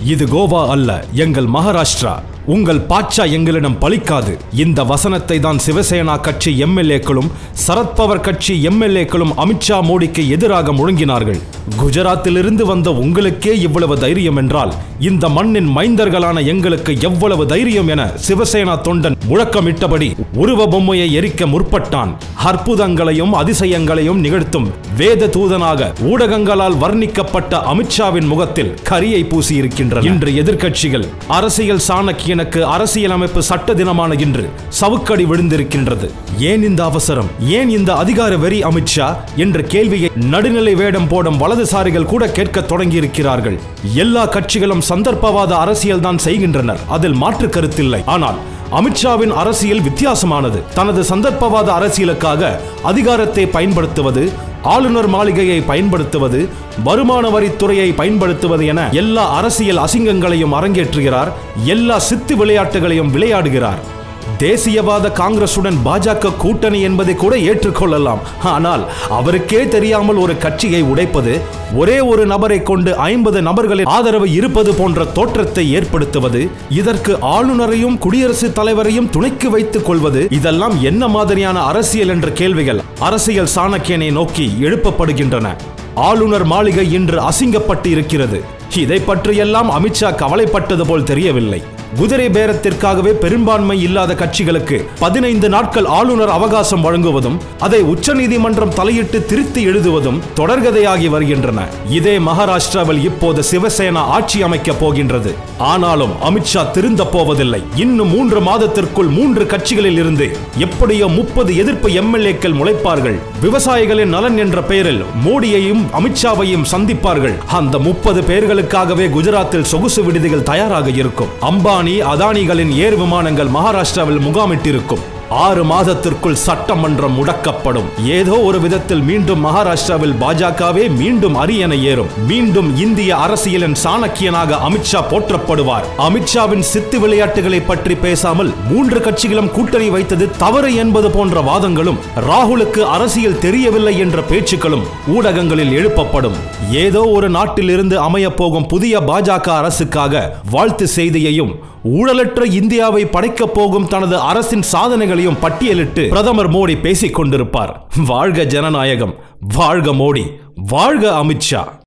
இது கோவா அல்ல எங்கள் மகாராஷ்டிரா உங்கள் பாட்சா எங்களிடம் பலிக்காது இந்த வசனத்தை தான் சிவசேனா கட்சி எம்எல்ஏக்களும் சரத்பவர் கட்சி எம்எல்ஏக்களும் அமித்ஷா மோடிக்கு எதிராக முழங்கினார்கள் குஜராத்திலிருந்து வந்த உங்களுக்கே இவ்வளவு தைரியம் என்றால் இந்த மண்ணின் மைந்தர்களான எங்களுக்கு எவ்வளவு தைரியம் என சிவசேனா தொண்டன் முழக்கமிட்டபடி உருவ பொம்மையை எரிக்க முற்பட்டான் அற்புதங்களையும் அதிசயங்களையும் நிகழ்த்தும் வேத தூதனாக ஊடகங்களால் வர்ணிக்கப்பட்ட அமித்ஷாவின் முகத்தில் கரியை பூசியிருக்கின்றன இன்று எதிர்க்கட்சிகள் அரசியல் சாணக்கியனுக்கு அரசியலமைப்பு சட்ட தினமான இன்று சவுக்கடி விழுந்திருக்கின்றது ஏன் இந்த அவசரம் ஏன் இந்த அதிகார வெறி அமித்ஷா என்ற கேள்வியை நடுநிலை வேடம் போடும் வலதுசாரிகள் கூட கேட்க தொடங்கியிருக்கிறார்கள் எல்லா கட்சிகளும் சந்தர்ப்பவாத அரசியல் தான் செய்கின்றனர் அதில் மாற்று கருத்தில்லை ஆனால் அமித்ஷாவின் அரசியல் வித்தியாசமானது தனது சந்தர்ப்பவாத அரசியலுக்காக அதிகாரத்தை பயன்படுத்துவது ஆளுநர் மாளிகையை பயன்படுத்துவது வருமான வரித்துறையை பயன்படுத்துவது என எல்லா அரசியல் அசிங்கங்களையும் அரங்கேற்றுகிறார் எல்லா சித்து விளையாட்டுகளையும் விளையாடுகிறார் தேசியவாத காங்கிரசுடன் பாஜக கூட்டணி என்பதை கூட ஏற்றுக்கொள்ளலாம் ஆனால் அவருக்கே தெரியாமல் ஒரு கட்சியை உடைப்பது ஒரே ஒரு நபரை கொண்டு ஐம்பது நபர்களின் ஆதரவு இருப்பது போன்ற தோற்றத்தை ஏற்படுத்துவது இதற்கு ஆளுநரையும் குடியரசுத் தலைவரையும் துணைக்கு வைத்துக் கொள்வது இதெல்லாம் என்ன மாதிரியான அரசியல் என்ற கேள்விகள் அரசியல் சாணக்கியனை நோக்கி எழுப்பப்படுகின்றன ஆளுநர் மாளிகை இன்று அசிங்கப்பட்டு இருக்கிறது இதை பற்றியெல்லாம் அமித்ஷா கவலைப்பட்டது போல் தெரியவில்லை குதிரை பேரத்திற்காகவே பெரும்பான்மை இல்லாத கட்சிகளுக்கு பதினைந்து நாட்கள் ஆளுநர் அவகாசம் வழங்குவதும் அதை உச்சநீதிமன்றம் தலையிட்டு திருத்தி எழுதுவதும் தொடர்கதையாகி வருகின்றன இதே மகாராஷ்டிராவில் இப்போது சிவசேனா ஆட்சி அமைக்கப் போகின்றது ஆனாலும் அமித்ஷா திருந்த போவதில்லை இன்னும் மூன்று மாதத்திற்குள் மூன்று கட்சிகளில் இருந்து எப்படியோ முப்பது எதிர்ப்பு எம்எல்ஏக்கள் முளைப்பார்கள் விவசாயிகளின் நலன் என்ற பெயரில் மோடியையும் அமித்ஷாவையும் சந்திப்பார்கள் அந்த முப்பது பேர்களுக்காகவே குஜராத்தில் சொகுசு விடுதிகள் தயாராக இருக்கும் அம்பானி அதானிகளின் ஏர் விமானங்கள் மகாராஷ்டிராவில் முகாமிட்டிருக்கும் ஆறு மாதத்திற்குள் சட்டமன்றம் முடக்கப்படும் ஏதோ ஒரு விதத்தில் மீண்டும் மகாராஷ்டிராவில் பாஜகவே மீண்டும் அரியணை ஏறும் மீண்டும் இந்திய அரசியலின் சாணக்கியனாக அமித்ஷா போற்றப்படுவார் அமித்ஷாவின் சித்து விளையாட்டுகளை பற்றி பேசாமல் மூன்று கட்சிகளும் கூட்டணி வைத்தது தவறு என்பது போன்ற வாதங்களும் ராகுலுக்கு அரசியல் தெரியவில்லை என்ற பேச்சுக்களும் ஊடகங்களில் எழுப்பப்படும் ஏதோ ஒரு நாட்டிலிருந்து அமையப் போகும் புதிய பாஜக அரசுக்காக வாழ்த்து செய்தியையும் ஊழலற்ற இந்தியாவை படைக்கப் போகும் தனது அரசின் சாதனைகளையும் பட்டியலிட்டு பிரதமர் மோடி பேசிக் கொண்டிருப்பார் வாழ்க ஜனநாயகம் வாழ்க மோடி வாழ்க அமித்ஷா